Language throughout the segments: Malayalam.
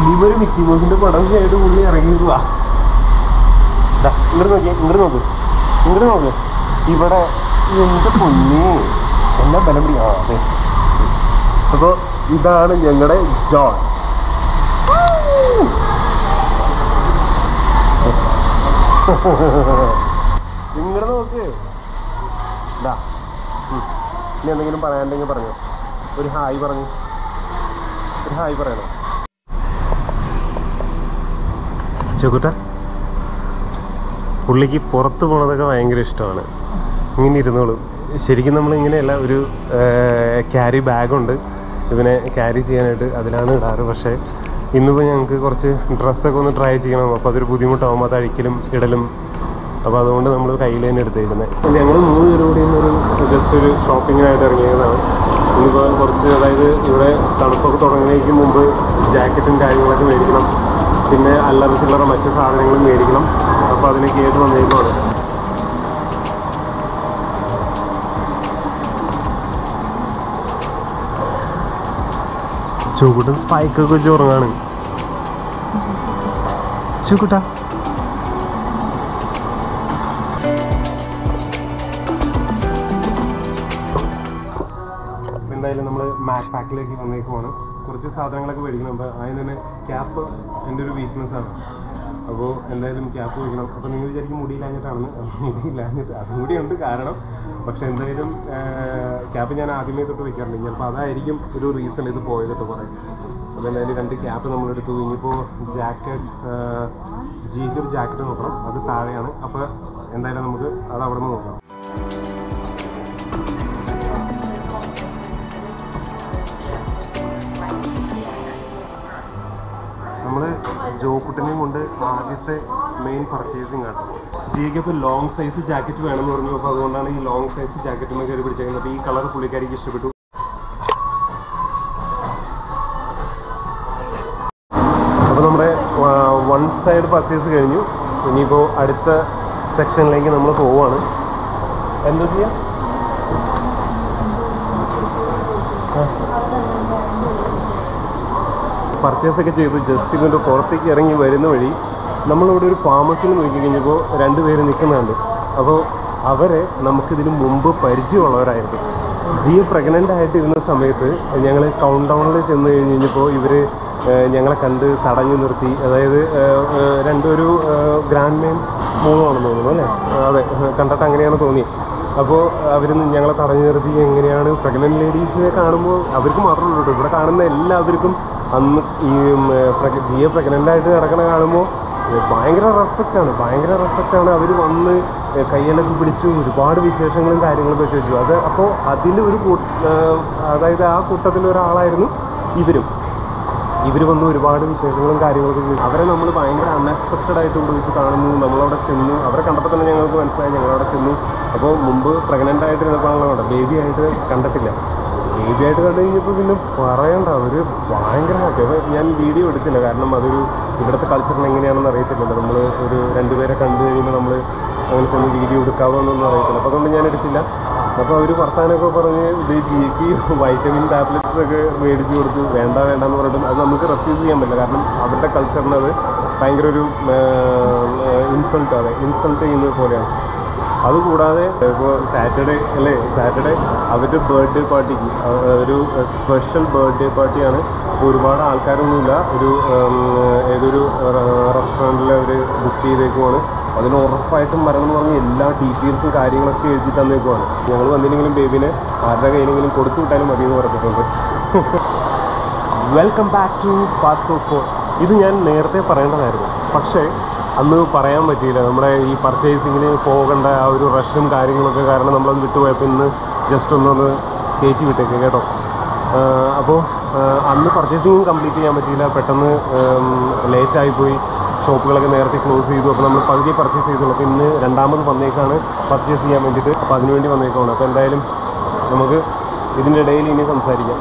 ഇനിയിപ്പൊരു മിക്കി മൗസിന്റെ പടം ആയിട്ട് പുള്ളി ഇറങ്ങിയതുവാ ദാ, ഇങ്ങോട്ട് നോക്കിയേ ഇങ്ങോട്ട് നോക്ക് ഇങ്ങോട്ട് നോക്ക് ഇവിടെ എന്റെ പൊന്നേ എന്നാ ബലം പിടി ആ അതെ അപ്പോൾ ഇതാണ് ഞങ്ങളുടെ ജോൺ ഇങ്ങോട്ട് നോക്ക് ഇതാ ഉം. ഇനി എന്തെങ്കിലും പറയാനുണ്ടെങ്കിൽ പറഞ്ഞോ ഒരു ഹായ് പറഞ്ഞു ഒരു ഹായ് പറയണോ ചെക്കുട്ട പുള്ളിക്ക് പുറത്ത് പോണതൊക്കെ ഭയങ്കര ഇഷ്ടമാണ് ഇങ്ങനെ ഇരുന്നോളും ശരിക്കും നമ്മൾ ഇങ്ങനെയല്ല ഒരു ക്യാരി ബാഗുണ്ട് ഇതിനെ ക്യാരി ചെയ്യാനായിട്ട് അതിലാണ് ഇടാറ് പക്ഷേ ഇന്നിപ്പോൾ ഞങ്ങൾക്ക് കുറച്ച് ഡ്രസ്സൊക്കെ ഒന്ന് ട്രൈ ചെയ്യണം അപ്പോൾ അതൊരു ബുദ്ധിമുട്ടാവും അത് അഴിക്കലും ഇടലും അപ്പോൾ അതുകൊണ്ട് നമ്മൾ കയ്യിൽ തന്നെ എടുത്തേക്കുന്നത് ഞങ്ങൾ മൂന്ന് പേരും കൂടി ഇന്നൊരു ജസ്റ്റ് ഒരു ഷോപ്പിങ്ങിനായിട്ട് ഇറങ്ങിയതാണ് ഇന്നിപ്പോൾ കുറച്ച് അതായത് ഇവിടെ തണുപ്പൊക്കെ തുടങ്ങുന്നതിന് മുമ്പ് ജാക്കറ്റും കാര്യങ്ങളൊക്കെ മേടിക്കണം പിന്നെ അല്ലറ ചില്ലറ മറ്റ് സാധനങ്ങളും മേടിക്കണം അപ്പോൾ അതിനൊക്കെ ആയിട്ട് വന്നേക്കുവാണ് ചൂടും സ്പൈക്കൊക്കെ വെച്ച് ഉറങ്ങാണ് ചൂക്കുട്ടാ അപ്പോൾ എന്തായാലും നമ്മൾ മാഷ് പാക്കിലേക്ക് വന്നേക്കുവാണ് കുറച്ച് സാധനങ്ങളൊക്കെ മേടിക്കണം അപ്പോൾ അതിന് തന്നെ ക്യാപ്പ് എൻ്റെ ഒരു വീക്ക്നെസ് ആണ് അപ്പോൾ എന്തായാലും ക്യാപ്പ് വയ്ക്കണം അപ്പോൾ നിങ്ങൾ വിചാരിക്കും മുടിയില്ലാഞ്ഞിട്ടാണെന്ന് മുടിയില്ലാഞ്ഞിട്ട് അതും കൂടി ഉണ്ട് കാരണം പക്ഷേ എന്തായാലും ക്യാപ്പ് ഞാൻ ആദ്യമേ തൊട്ട് വെക്കാറുണ്ട് ചിലപ്പോൾ അതായിരിക്കും ഒരു റീസൺ ഇത് പോയതൊക്കെ പറയാം അപ്പോൾ എന്തായാലും രണ്ട് ക്യാപ്പ് നമ്മളെടുത്തു ഇനിയിപ്പോൾ ജാക്കറ്റ് ജീക്ക് ഒരു ജാക്കറ്റ് നോക്കണം അത് താഴെയാണ് അപ്പോൾ എന്തായാലും നമുക്ക് അത് അവിടെ നിന്ന് നോക്കാം നമ്മൾ ജോക്കുട്ടനെയും കൊണ്ട് ആദ്യത്തെ മെയിൻ പർച്ചേസിങ് ആണ് ജിക്ക് ഇപ്പോൾ ലോങ് സൈസ് ജാക്കറ്റ് വേണമെന്ന് പറഞ്ഞു അപ്പോൾ അതുകൊണ്ടാണ് ഈ ലോങ് സൈസ് ജാക്കറ്റിന് കയറി പിടിച്ചേക്കുന്നത് അപ്പോൾ ഈ കളർ പുള്ളിക്കാരിക്ക് ഇഷ്ടപ്പെട്ടു അപ്പോൾ നമ്മുടെ വൺ സൈഡ് പർച്ചേസ് കഴിഞ്ഞു ഇനിയിപ്പോൾ അടുത്ത സെക്ഷനിലേക്ക് നമ്മൾ പോവുകയാണ് എന്താ ചെയ്യാ പർച്ചേസ് ഒക്കെ ചെയ്ത് ജസ്റ്റ് ഇങ്ങോട്ട് പുറത്തേക്ക് ഇറങ്ങി വരുന്ന വഴി നമ്മളിവിടെ ഒരു ഫാമസിയിൽ നോക്കി കഴിഞ്ഞപ്പോൾ രണ്ടുപേര് നിൽക്കുന്നുണ്ട് അപ്പോൾ അവരെ നമുക്കിതിന് മുമ്പ് പരിചയമുള്ളവരായിരുന്നു ജിയെ പ്രഗ്നൻ്റ് ആയിട്ട് ഇരുന്ന സമയത്ത് ഞങ്ങൾ കൗണ്ട് ഡൗണിൽ ചെന്ന് കഴിഞ്ഞ് കഴിഞ്ഞപ്പോൾ ഇവർ ഞങ്ങളെ കണ്ട് തടഞ്ഞു നിർത്തി അതായത് ഏഹ്, ഏഹ്, രണ്ടൊരു ഗ്രാൻഡ് മെയിൻ മൂന്നാണെന്ന് തോന്നുന്നു അല്ലേ ആ, അതെ കണ്ടിട്ട് അങ്ങനെയാണ് തോന്നി അപ്പോൾ അവർ ഞങ്ങളെ തടഞ്ഞു നിർത്തി എങ്ങനെയാണ് പ്രഗ്നൻറ്റ് ലേഡീസിനെ കാണുമ്പോൾ അവർക്ക് മാത്രമല്ല കേട്ടോ ഇവിടെ കാണുന്ന എല്ലാവർക്കും അന്ന് ഈ ഉം, പ്രഗ് ജിയെ പ്രഗ്നൻ്റ് ആയിട്ട് നടക്കണ കാണുമ്പോൾ ഭയങ്കര റെസ്പെക്റ്റ് ആണ് ഭയങ്കര റെസ്പെക്റ്റ് ആണ് അവർ വന്ന് കയ്യിലൊക്കെ പിടിച്ച് ഒരുപാട് വിശേഷങ്ങളും കാര്യങ്ങളും വെച്ച് വെച്ചു അത് അപ്പോൾ അതിൽ ഒരു കൂ- ഏഹ്, അതായത് ആ കൂട്ടത്തിൽ ഒരാളായിരുന്നു ഇവരും ഇവർ വന്ന് ഒരുപാട് വിശേഷങ്ങളും കാര്യങ്ങളൊക്കെ ചോദിച്ചു അവരെ നമ്മൾ ഭയങ്കര അൺഎക്സ്പെക്റ്റഡ് ആയിട്ട് ഇവിടെ വെച്ച് കാണുന്നു നമ്മളവിടെ ചെന്നു അവരെ കണ്ടപ്പോൾ തന്നെ ഞങ്ങൾക്ക് മനസ്സിലായി ഞങ്ങളവിടെ ചെന്നു അപ്പോൾ മുമ്പ് പ്രഗ്നൻ്റ് ആയിട്ട് ഇരുന്നപ്പോഴാണല്ലോ കണ്ടത് ബേബി ആയിട്ട് കണ്ടിട്ടില്ല ബേബി ആയിട്ട് കണ്ടു കഴിഞ്ഞപ്പോൾ പിന്നെ പറയണ്ട അവർ ഭയങ്കര ഹാപ്പി അപ്പോൾ ഞാൻ വീഡിയോ എടുത്തില്ല കാരണം അതൊരു ഇവിടുത്തെ കൾച്ചറിന് എങ്ങനെയാണെന്ന് അറിയത്തില്ലല്ലോ നമ്മൾ ഒരു രണ്ടുപേരെ കണ്ടു കഴിയുമ്പോൾ നമ്മൾ അങ്ങനെ ചെന്ന് വീഡിയോ എടുക്കാവോ എന്നൊന്നും അറിയത്തില്ല അപ്പോൾ അതുകൊണ്ട് ഞാൻ എടുത്തില്ല അപ്പോൾ അവർ വർത്താനമൊക്കെ പറഞ്ഞ് ഇത് ജിക്ക് വൈറ്റമിൻ ടാബ്ലറ്റ്സ് ഒക്കെ മേടിച്ച് കൊടുത്തു വേണ്ട വേണ്ട എന്ന് പറഞ്ഞിട്ട് അത് നമുക്ക് റെഫ്യൂസ് ചെയ്യാൻ പറ്റില്ല കാരണം അവരുടെ കൾച്ചറിന് അത് ഭയങ്കര ഒരു ഇൻസൾട്ട് അതെ ഇൻസൾട്ട് ചെയ്യുന്നത് പോലെയാണ് അതുകൂടാതെ ഇപ്പോൾ സാറ്റർഡേ അല്ലേ സാറ്റർഡേ അവരുടെ ബർത്ത്ഡേ പാർട്ടിക്ക് ഒരു സ്പെഷ്യൽ ബർത്ത്ഡേ പാർട്ടിയാണ് അപ്പോൾ ഒരുപാട് ആൾക്കാരൊന്നുമില്ല ഒരു ഉം, ഏതൊരു റെസ്റ്റോറൻറ്റിൽ അവർ ബുക്ക് ചെയ്തേക്കുവാണ് അതിന് ഉറപ്പായിട്ടും വരണം എന്ന് പറഞ്ഞ് എല്ലാ ഡീറ്റെയിൽസും കാര്യങ്ങളൊക്കെ എഴുതി തന്നേക്കുവാണ് ഞങ്ങൾ വന്നില്ലെങ്കിലും ബേബിനെ ആരുടെ കയ്യിലെങ്കിലും കൊടുത്തു വിട്ടാലും മതി എന്ന് പറഞ്ഞിട്ടുണ്ട് welcome back to parts of four ഇത് ഞാൻ നേരത്തെ പറയേണ്ടതായിരുന്നു പക്ഷേ അന്ന് പറയാൻ പറ്റിയില്ല നമ്മുടെ ഈ പർച്ചേസിങ്ങിന് പോകേണ്ട ആ ഒരു റഷും കാര്യങ്ങളൊക്കെ കാരണം നമ്മളത് വിട്ടുപോയപ്പോൾ ഇന്ന് ജസ്റ്റ് ഒന്നൊന്ന് കയറ്റി വിട്ടേക്ക് കേട്ടോ അപ്പോൾ അന്ന് പർച്ചേസിങ് കംപ്ലീറ്റ് ചെയ്യാൻ പറ്റിയില്ല പെട്ടെന്ന് ലേറ്റായിപ്പോയി ഷോപ്പുകളൊക്കെ നേരത്തെ ക്ലോസ് ചെയ്തു അപ്പോൾ നമ്മൾ പകുതി പർച്ചേസ് ചെയ്തുള്ളൂ അപ്പോൾ ഇന്ന് രണ്ടാമത് വന്നേക്കാണ് പർച്ചേസ് ചെയ്യാൻ വേണ്ടിയിട്ട് അപ്പോൾ അതിനുവേണ്ടി വന്നേക്കാണ് അപ്പോൾ എന്തായാലും നമുക്ക് ഇതിൻ്റെ ഇടയിൽ ഇനി സംസാരിക്കാം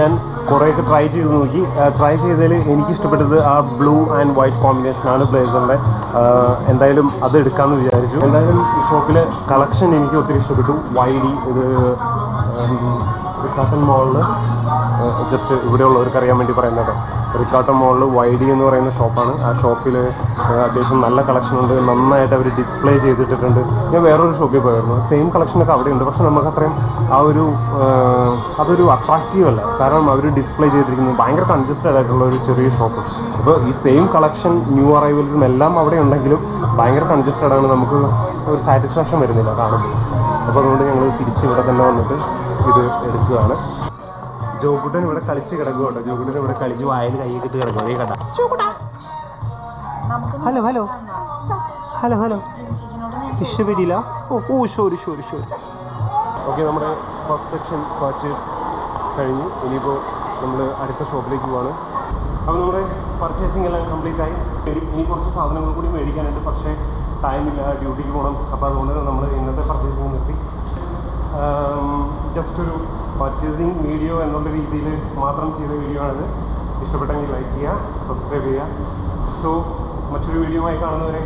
ഞാൻ കുറേയൊക്കെ ട്രൈ ചെയ്ത് നോക്കി ട്രൈ ചെയ്തതിൽ എനിക്ക് ഇഷ്ടപ്പെട്ടത് ആ ബ്ലൂ ആൻഡ് വൈറ്റ് കോമ്പിനേഷനാണ് ബ്ലേസറിൻ്റെ എന്തായാലും അത് എടുക്കാമെന്ന് വിചാരിച്ചു എന്തായാലും ഈ ഷോപ്പിലെ കളക്ഷൻ എനിക്ക് ഒത്തിരി ഇഷ്ടപ്പെട്ടു വൈഡി ഇത് റിക്കാട്ടൺ മോളിൽ ജസ്റ്റ് ഇവിടെയുള്ളവർക്ക് അറിയാൻ വേണ്ടി പറയുന്നത് റിക്കാട്ടൺ മോളിൽ വൈഡി എന്ന് പറയുന്ന ഷോപ്പാണ് ആ ഷോപ്പിൽ അത്യാവശ്യം നല്ല കളക്ഷൻ ഉണ്ട് നന്നായിട്ട് അവർ ഡിസ്പ്ലേ ചെയ്തിട്ടിട്ടുണ്ട് ഞാൻ വേറൊരു ഷോപ്പിൽ പോയിരുന്നു സെയിം കളക്ഷനൊക്കെ അവിടെ ഉണ്ട് പക്ഷെ നമുക്ക് അത്രയും ആ ഒരു ആ, അതൊരു അട്രാക്റ്റീവ് അല്ല കാരണം അവർ ഡിസ്പ്ലേ ചെയ്തിരിക്കുന്നത് ഭയങ്കര കൺജസ്റ്റഡ് ആയിട്ടുള്ള ഒരു ചെറിയ ഷോപ്പ് അപ്പോൾ ഈ സെയിം കളക്ഷൻ ന്യൂ അറൈവൽസും എല്ലാം അവിടെ ഉണ്ടെങ്കിലും ഭയങ്കര കൺജസ്റ്റഡ് ആണ് നമുക്ക് ഒരു സാറ്റിസ്ഫാക്ഷൻ വരുന്നില്ല കാണുമ്പോൾ അപ്പോൾ അതുകൊണ്ട് ഞങ്ങൾ തിരിച്ച് ഇവിടെ തന്നെ വന്നിട്ട് ഇത് എടുക്കുകയാണ് ജോക്കുട്ടൻ ഇവിടെ കളിച്ച് കിടക്കുന്നുണ്ട് ജോക്കുട്ടൻ ഇവിടെ കളിച്ച് വായിൽ കൈ കിട്ടി കിടക്കും അതേ കണ്ട നമുക്ക് ഹലോ ഹലോ ഹലോ ഹലോ ചേച്ചിനോട് ഞാൻ ഇഷ്ടപ്പെട്ടില്ല oh oh sorry sorry sorry okay നമ്മുടെ ഫസ്റ്റ് സെക്ഷൻ പർച്ചേസ് കഴിഞ്ഞു ഇനിയിപ്പോൾ നമ്മൾ അടുത്ത ഷോപ്പിലേക്ക് പോവാണ് അപ്പോൾ നമ്മുടെ പർച്ചേസിംഗ് എല്ലാം കംപ്ലീറ്റ് ആയി ഇനി ഇനി കുറച്ച് സാധനങ്ങൾ കൂടി മേടിക്കാനുണ്ട് പക്ഷേ ടൈമില്ല ഡ്യൂട്ടിക്ക് പോകണം അപ്പോൾ അതുകൊണ്ട് നമ്മൾ ഇന്നത്തെ പർച്ചേസിംഗ് നിർത്തി ജസ്റ്റ് ഒരു പർച്ചേസിങ് വീഡിയോ എന്നുള്ള രീതിയിൽ മാത്രം ചെയ്ത വീഡിയോ ആണിത് ഇഷ്ടപ്പെട്ടെങ്കിൽ ലൈക്ക് ചെയ്യുക സബ്സ്ക്രൈബ് ചെയ്യുക സോ മറ്റൊരു വീഡിയോയുമായി കാണുന്നവരെ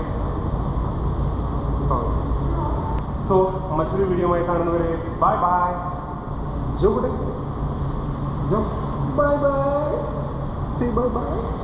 സോറി സോ മറ്റൊരു വീഡിയോയുമായി കാണുന്നവരെ ബൈ ബൈ ജോ കൂടെ Jo bye bye say bye by